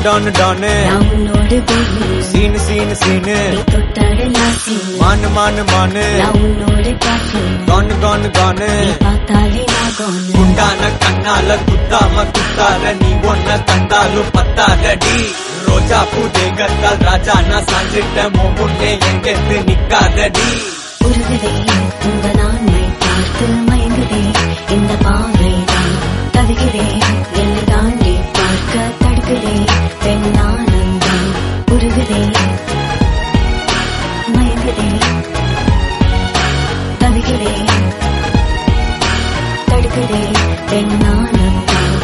டானு டானு நான் உன்னோடு பூமி சீனு சீனு சீனு நீ தொட்டாடலாம் சீனு மானு மானு மானு நான் உன்னோடு caffeine. கானு கானு கானு நீ பார்த்தாலே நான் gone. குண்டான கண்ணால குத்தாம குத்தாத நீ ஒன்ன கண்டாலும் பத்தாதடி ரோஜா பூ தேகத்தால் ராஜா நான் சாஞ்சிட்ட முன்னே எங்கெத்து நிக்காதடி உருகுதே இந்த நான்மை பார்த்து மயங்குதே இந்த பாவைதான் தவிக்கிறே என்னை தாண்டி பார்க்க தடுக்கிறே பெண்ணானந்தம் உருகுதே மயங்குதே தவிக்கிறே தடுக்கிறே பெண்ணானந்தம்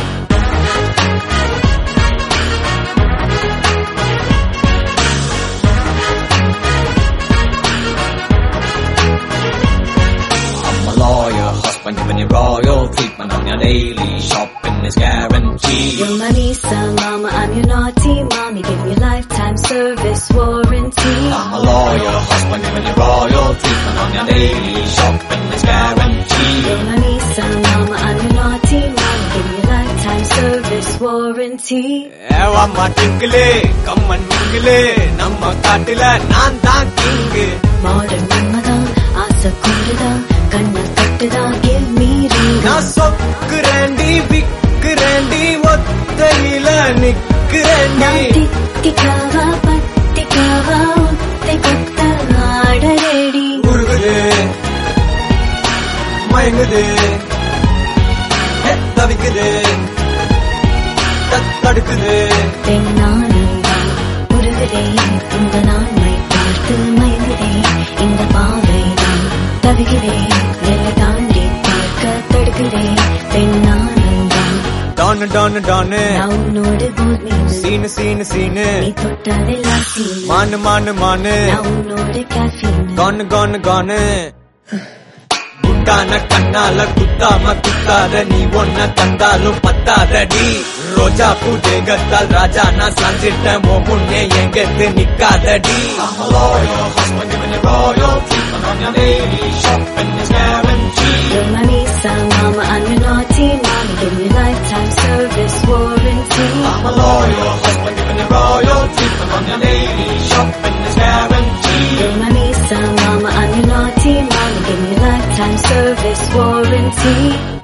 I'm a lawyer, husband giving you royal treatment on your daily shopping is guaranteed. You're my Lisa, mama, I'm your naughty mommy. Give me lifetime service warranty. I'm a lawyer, husband giving you royal treatment on your daily shopping is guaranteed. You're my Lisa, mama, I'm your naughty mommy. Give me lifetime service warranty. ஏவாம்மா டிங்கிளே கம்மன் மிங்கிளே நம்ம காட்டுல நான் தான் king modern மன்மதான் ஆசை கூடுதான் கண்ணை தட்டுதான் give me ring. நான் சொக்குறேண்டி விக்குறேண்டி ஒத்தையில நிக்கிறேண்டி நான் தித்திக்காவா பத்திக்காவா உத்தை கொத்த ஆட ரெடி உருகுது மயங்குது ஹே, தவிக்குது தத் தடுக்குது பெண்ணானந்தம் உருகுதே இந்த நான்மை பார்த்து மயங்குதே இந்த பாவைதான் தவிக்கிறே என்னை தாண்டி பார்க்க தடுக்கிறே பெண்ணானந்தம் டானு டானு டானு நான் உன்னோடு பூமி சீனு சீனு சீனு நீ தொட்டாதெல்லாம் சீனு மானு மானு மானு நான் உன்னோடு caffeine. கானு கானு கானு குட்டான கண்ணால குத்தாம குத்தாத நீ ஒன்ன தந்தாலும் பத்தாதடி ரோஜா பூ தேகத்தால் ராஜா நான் சாஞ்சிட்ட முன்னே எங்கெத்து நிக்காதடி I'm a loyal husband giving you royal treatment on your daily shopping is guaranteed You're my Lisa, mama, I'm your naughty mommy. Give me lifetime service warranty. I'm a loyal husband giving you royal treatment on your daily shopping is guaranteed You're my Lisa, mama, I'm your naughty mommy. Give me lifetime service warranty.